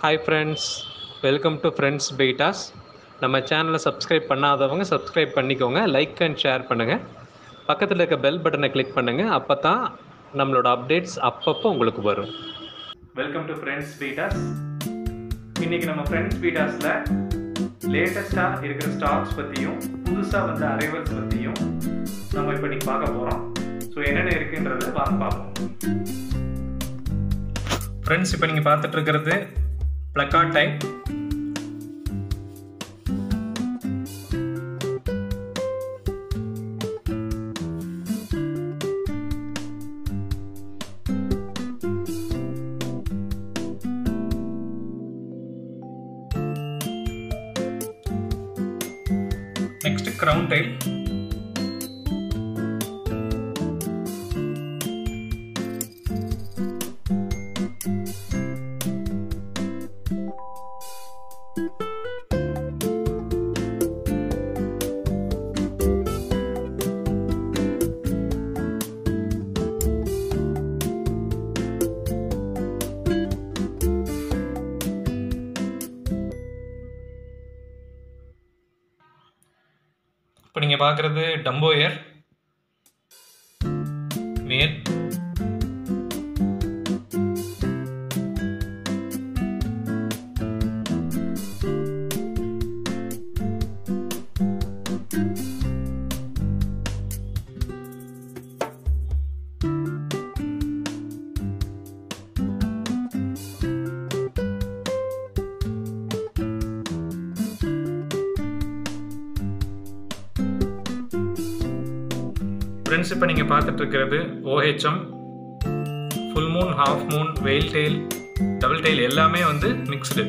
hi friends welcome to friends பீட்டாஸ் நம்ம சேனலை சப்ஸ்கிரைப் பண்ணாதவங்க சப்ஸ்கிரைப் பண்ணிக்கோங்க லைக் அண்ட் ஷேர் பண்ணுங்கள் பக்கத்தில் இருக்க பெல் பட்டனை கிளிக் பண்ணுங்கள் அப்போ தான் நம்மளோட அப்டேட்ஸ் அப்பப்போ உங்களுக்கு வரும் வெல்கம் டு ஃப்ரெண்ட்ஸ் பீட்டாஸ் இன்றைக்கி நம்ம ஃப்ரெண்ட்ஸ் பீட்டாஸில் லேட்டஸ்ட்டாக இருக்கிற ஸ்டாக்ஸ் பற்றியும் புதுசாக வந்த அரைவல்ஸ் பற்றியும் நம்ம இப்போ இன்னைக்கு பார்க்க போகிறோம் ஸோ என்னென்ன இருக்குன்றதை வாங்க பார்ப்போம் ஃப்ரெண்ட்ஸ் இப்போ நீங்கள் பார்த்துட்டு இருக்கிறது plakat type next crown tail இப்போ நீங்கள் பார்க்குறது டம்போயர் மேல் ஃப்ரெண்ட்ஸ் இப்போ நீங்கள் பார்த்துட்டு இருக்கிறது OHM full moon half moon veil tail double tail எல்லாமே வந்து மிக்ஸ்டு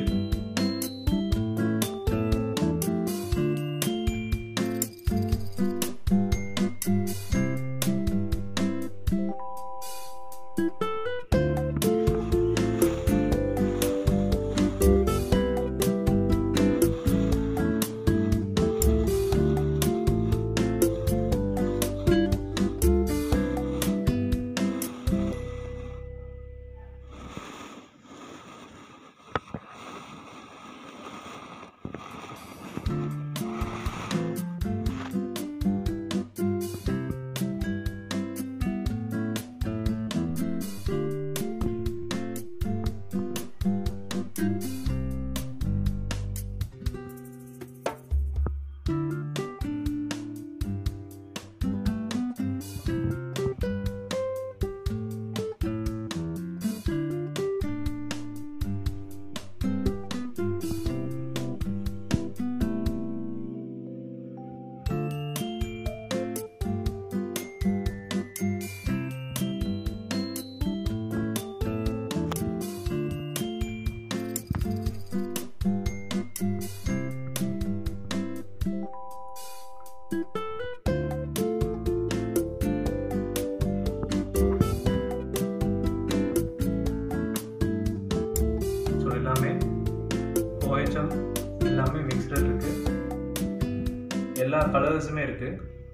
ஸோ எல்லாமே ஓஹெச்எம் எல்லாமே மிக்ஸ்டில் இருக்கு எல்லா கலர்ஸுமே இருக்கு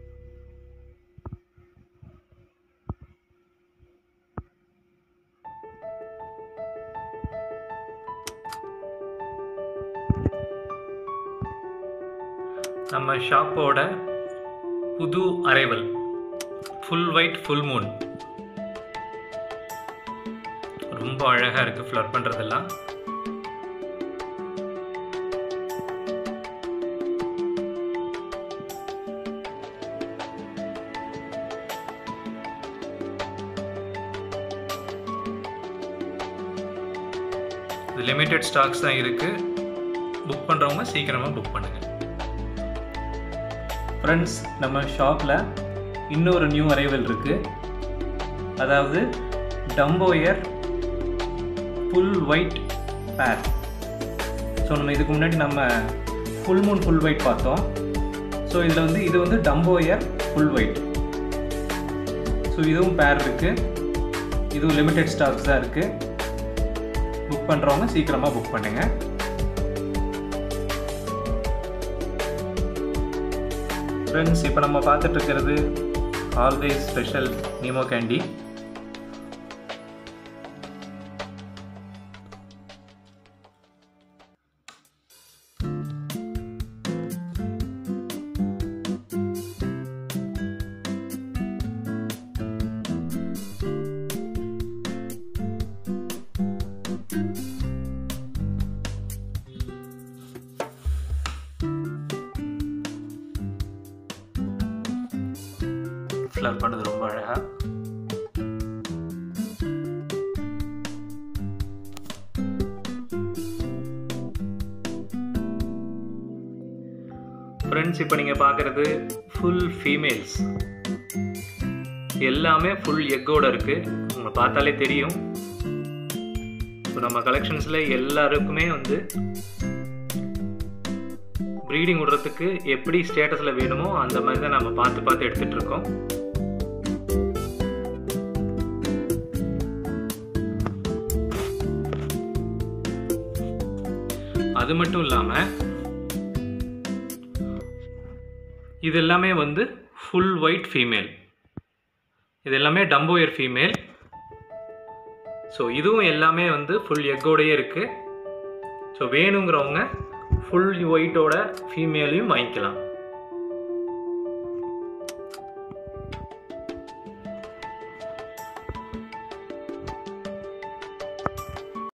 நம்ம ஷாப்போட புது arrival full white full moon ரொம்ப அழகாக இருக்குது ஃப்ளர் பண்ணுறதெல்லாம் இது லிமிட்டெட் ஸ்டாக்ஸ் தான் இருக்குது புக் பண்ணுறவங்க சீக்கிரமாக புக் பண்ணுங்கள் ஃப்ரெண்ட்ஸ் நம்ம ஷாப்பில் இன்னொரு நியூ அரைவல் இருக்குது அதாவது dumbo ear full white pair so நம்ம இதுக்கு முன்னாடி நம்ம ஃபுல் மூன் ஃபுல் ஒயிட் பார்த்தோம் ஸோ இதில் வந்து இது வந்து டம்போயர் ஃபுல் ஒயிட் ஸோ இதுவும் பேர் இருக்குது இதுவும் லிமிட்டெட் ஸ்டாக்ஸ் தான் இருக்குது புக் பண்ணுறவங்க சீக்கிரமாக புக் பண்ணுங்கள் ஃப்ரெண்ட்ஸ் இப்போ நம்ம பார்த்துட்டு இருக்கிறது always special Nemo candy flare பண்ணுது ரொம்ப அழகாக ஃப்ரெண்ட்ஸ் இப்போ நீங்கள் பார்க்குறது ஃபுல் ஃபீமேல்ஸ் எல்லாமே ஃபுல் எக்கோட இருக்குது உங்களை பார்த்தாலே தெரியும் இப்போ நம்ம கலெக்ஷன்ஸில் எல்லாருக்குமே வந்து ப்ரீடிங் விடுறதுக்கு எப்படி ஸ்டேட்டஸில் வேணுமோ அந்த மாதிரி தான் நம்ம பார்த்து பார்த்து எடுத்துகிட்டு இருக்கோம் அது மட்டும் இல்லாமல் இது எல்லாமே வந்து ஃபுல் ஒயிட் ஃபீமேல் இது எல்லாமே டம்போயர் ஃபீமேல் ஸோ இதுவும் எல்லாமே வந்து ஃபுல் எக்கோடையே இருக்குது ஸோ வேணுங்கிறவங்க ஃபுல் ஒயிட்டோட ஃபீமேலையும் வாங்கிக்கலாம்